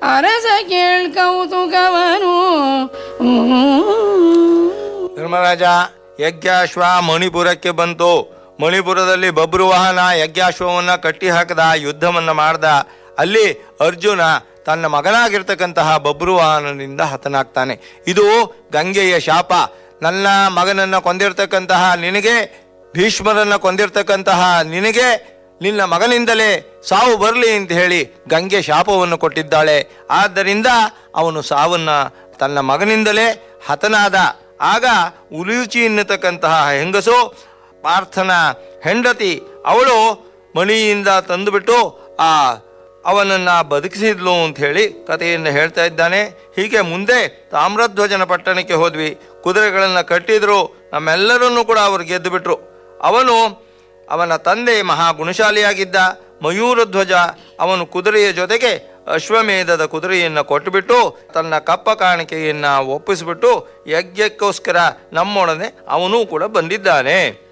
ಅರಸ ಕೇಳ್ಕೌತುಕವನು ಧರ್ಮರಾಜ ಯಜ್ಞಾಶ್ವ ಮಣಿಪುರಕ್ಕೆ ಬಂತು ಮಣಿಪುರದಲ್ಲಿ ಬಬ್ರುವಾಹನ ಯಜ್ಞಾಶ್ವವನ್ನ ಕಟ್ಟಿ ಹಾಕದ ಯುದ್ಧವನ್ನ ಮಾಡ್ದ ಅಲ್ಲಿ ಅರ್ಜುನ ತನ್ನ ಮಗನಾಗಿರ್ತಕ್ಕಂತಹ ಬಬ್ರುವಾಹನನಿಂದ ಹತನಾಗ್ತಾನೆ ಇದು ಗಂಗೆಯ ಶಾಪ ನನ್ನ ಮಗನನ್ನ ಕೊಂದಿರ್ತಕ್ಕಂತಹ ನಿನಗೆ ಭೀಷ್ಮರನ್ನ ಕೊಂದಿರ್ತಕ್ಕಂತಹ ನಿನಗೆ ನಿನ್ನ ಮಗನಿಂದಲೇ ಸಾವು ಬರಲಿ ಅಂತ ಹೇಳಿ ಗಂಗೆ ಶಾಪವನ್ನು ಕೊಟ್ಟಿದ್ದಾಳೆ ಆದ್ದರಿಂದ ಅವನು ಸಾವನ್ನ ತನ್ನ ಮಗನಿಂದಲೇ ಹತನಾದ ಆಗ ಉಲೂಚಿ ಎನ್ನತಕ್ಕಂತಹ ಹೆಂಗಸು ಪಾರ್ಥನ ಹೆಂಡತಿ ಅವಳು ಮಣಿಯಿಂದ ತಂದುಬಿಟ್ಟು ಆ ಅವನನ್ನ ಬದುಕಿಸಿದ್ಲು ಅಂತ ಹೇಳಿ ಕಥೆಯನ್ನು ಹೇಳ್ತಾ ಇದ್ದಾನೆ ಹೀಗೆ ಮುಂದೆ ತಾಮ್ರಧ್ವಜನ ಪಟ್ಟಣಕ್ಕೆ ಹೋದ್ವಿ ಕುದುರೆಗಳನ್ನು ಕಟ್ಟಿದ್ರು ನಮ್ಮೆಲ್ಲರನ್ನೂ ಕೂಡ ಅವರು ಗೆದ್ದು ಬಿಟ್ರು ಅವನು ಅವನ ತಂದೆ ಮಹಾ ಗುಣಶಾಲಿಯಾಗಿದ್ದ ಮಯೂರಧ್ವಜ ಅವನು ಕುದುರೆಯ ಜೊತೆಗೆ ಅಶ್ವಮೇಧದ ಕುದುರೆಯನ್ನು ಕೊಟ್ಟುಬಿಟ್ಟು ತನ್ನ ಕಪ್ಪ ಕಾಣಿಕೆಯನ್ನ ಒಪ್ಪಿಸಿಬಿಟ್ಟು ಯಜ್ಞಕ್ಕೋಸ್ಕರ ನಮ್ಮೊಡನೆ ಅವನೂ ಕೂಡ ಬಂದಿದ್ದಾನೆ